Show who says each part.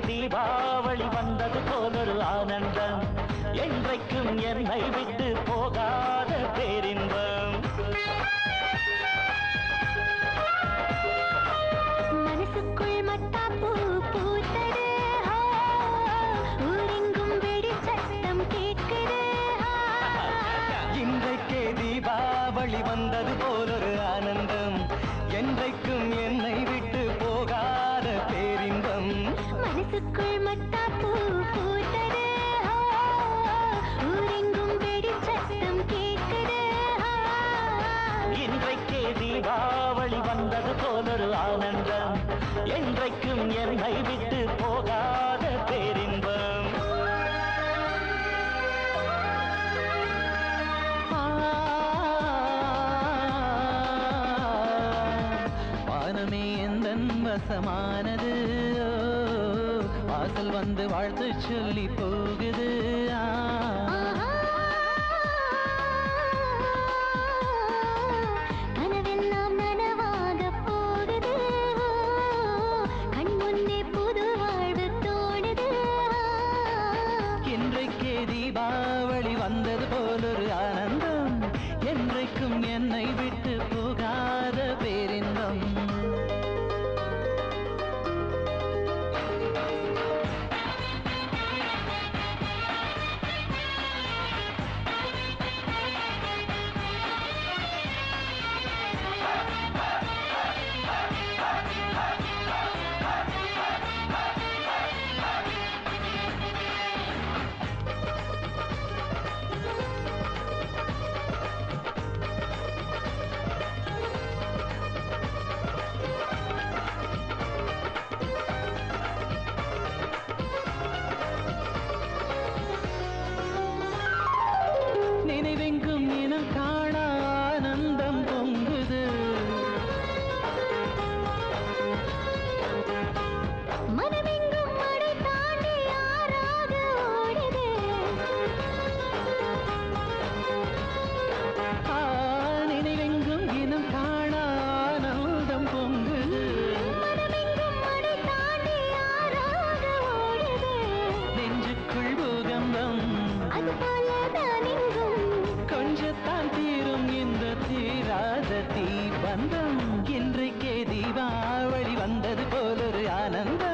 Speaker 1: தீபாவளி வந்தது போலொரு ஆனந்தம் என்றைக்கும் என்னை விட்டு போகாத பேரின்பம்
Speaker 2: மனசுக்குள் மத்தாப்பூ பூத்தது ஆ, ஊரெங்கும் வெடி சத்தம் கேட்குது ஆ.
Speaker 1: இன்றைக்கே தீபாவளி வந்தது போலொரு ஆனந்தம் என்றைக்கும் என்னை விட்டு போகாத பேரின்பம்
Speaker 2: மனசுக்குள் மத்தாப்பூ பூத்தது ஆ, ஊரெங்கும் வெடி சத்தம் கேட்குது ஆ.
Speaker 1: இன்றைக்கே தீபாவளி வந்தது போலொரு ஆனந்தம் என்றைக்கும் என்னை விட்டு போகாத பேரின்பம் வானமே எந்தன் வசமானது ஓ, வாசல் வந்து வாழ்த்து சொல்லி போகுது ஆ.
Speaker 2: கனவெல்லாம் நனவாகப் போகுது கண் முன்னே புது வாழ்வு தோணுது
Speaker 1: இன்றைக்கே தீபாவளி வந்தது போலொரு ஆனந்தம் என்றைக்கும் என்னை விட்டு போகாத பேரின்பம் நினைவெங்கும் இனம் காண ஆனந்தம் பொங்குது
Speaker 2: மனமெங்கும் மடை தாண்டி ஆறாக ஓடுது
Speaker 1: ஆ, நினைவெங்கும் இனம் காண ஆனந்தம் பொங்குது
Speaker 2: மனமெங்கும் மடை தாண்டி ஆறாக ஓடுது
Speaker 1: நெஞ்சுக்குள் பூகம்பம்
Speaker 2: அதுபோல தான் இங்கும்
Speaker 1: கொஞ்சத்தான் தீரும் இந்த தீராத தீபந்தம் இன்றைக்கே தீபாவளி வந்தது போலொரு ஆனந்தம்